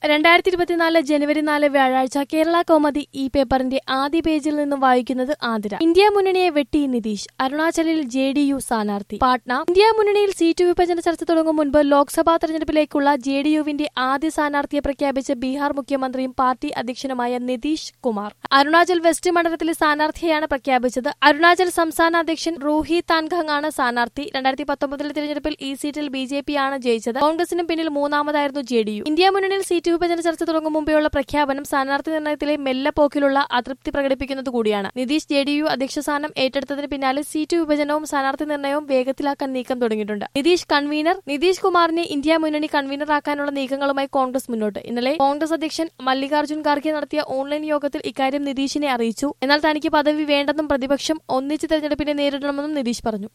രണ്ടായിരത്തി ഇരുപത്തിനാല് ജനുവരി നാല് വ്യാഴാഴ്ച കേരള കൗമുദി ഈ പേപ്പറിന്റെ ആദ്യ പേജിൽ നിന്നും വായിക്കുന്നത് ആതിര ഇന്ത്യ മുന്നണിയെ വെട്ടി നിതീഷ് അരുണാചലിൽ ജെ ഡി യു സ്ഥാനാർത്ഥി പാട്ന ഇന്ത്യ മുന്നണിയിൽ സീറ്റ് വിഭജന ചർച്ച തുടങ്ങും മുൻപ് ലോക്സഭാ തെരഞ്ഞെടുപ്പിലേക്കുള്ള ജെ ഡി യുവിന്റെ ആദ്യ സ്ഥാനാർത്ഥിയെ പ്രഖ്യാപിച്ച ബീഹാർ മുഖ്യമന്ത്രിയും പാർട്ടി അധ്യക്ഷനുമായ നിതീഷ് കുമാർ അരുണാചൽ വെസ്റ്റ് മണ്ഡലത്തിലെ സ്ഥാനാർത്ഥിയെയാണ് പ്രഖ്യാപിച്ചത് അരുണാചൽ സംസ്ഥാന അധ്യക്ഷൻ റൂഹി താൻഖങ് ആണ് സ്ഥാനാർത്ഥി രണ്ടായിരത്തി പത്തൊമ്പതിലെ തിരഞ്ഞെടുപ്പിൽ ഈ സീറ്റിൽ ബി ജെ പി ആണ് ജയിച്ചത് കോൺഗ്രസിനും പിന്നിൽ മൂന്നാമതായിരുന്നു ജെ ഡി യു ഇന്ത്യ മുന്നണിയിൽ സീറ്റ് വിഭജന ചർച്ച തുടങ്ങും മുമ്പെയുള്ള പ്രഖ്യാപനം സ്ഥാനാർത്ഥി നിർണയത്തിലെ മെല്ലെപ്പോക്കിലുള്ള അതൃപ്തി പ്രകടിപ്പിക്കുന്നത് കൂടിയാണ് നിതീഷ് ജെ ഡി യു അധ്യക്ഷ സ്ഥാനം ഏറ്റെടുത്തതിന് പിന്നാലെ സീറ്റ് വിഭജനവും സ്ഥാനാർത്ഥി നിർണയവും വേഗത്തിലാക്കാൻ നീക്കം തുടങ്ങിയിട്ടുണ്ട് നിതീഷ് കൺവീനർ നിതീഷ് കുമാറിനെ ഇന്ത്യ മുന്നണി കൺവീനറാക്കാനുള്ള നീക്കങ്ങളുമായി കോൺഗ്രസ് മുന്നോട്ട് ഇന്നലെ കോൺഗ്രസ് അധ്യക്ഷൻ മല്ലികാർജ്ജുൻ ഖാർഗെ നടത്തിയ ഓൺലൈൻ യോഗത്തിൽ ഇക്കാര്യം നിതീഷിനെ അറിയിച്ചു എന്നാൽ തനിക്ക് പദവി വേണ്ടെന്നും പ്രതിപക്ഷം ഒന്നിച്ച് തെരഞ്ഞെടുപ്പിനെ നേരിടണമെന്നും നിതീഷ് പറഞ്ഞു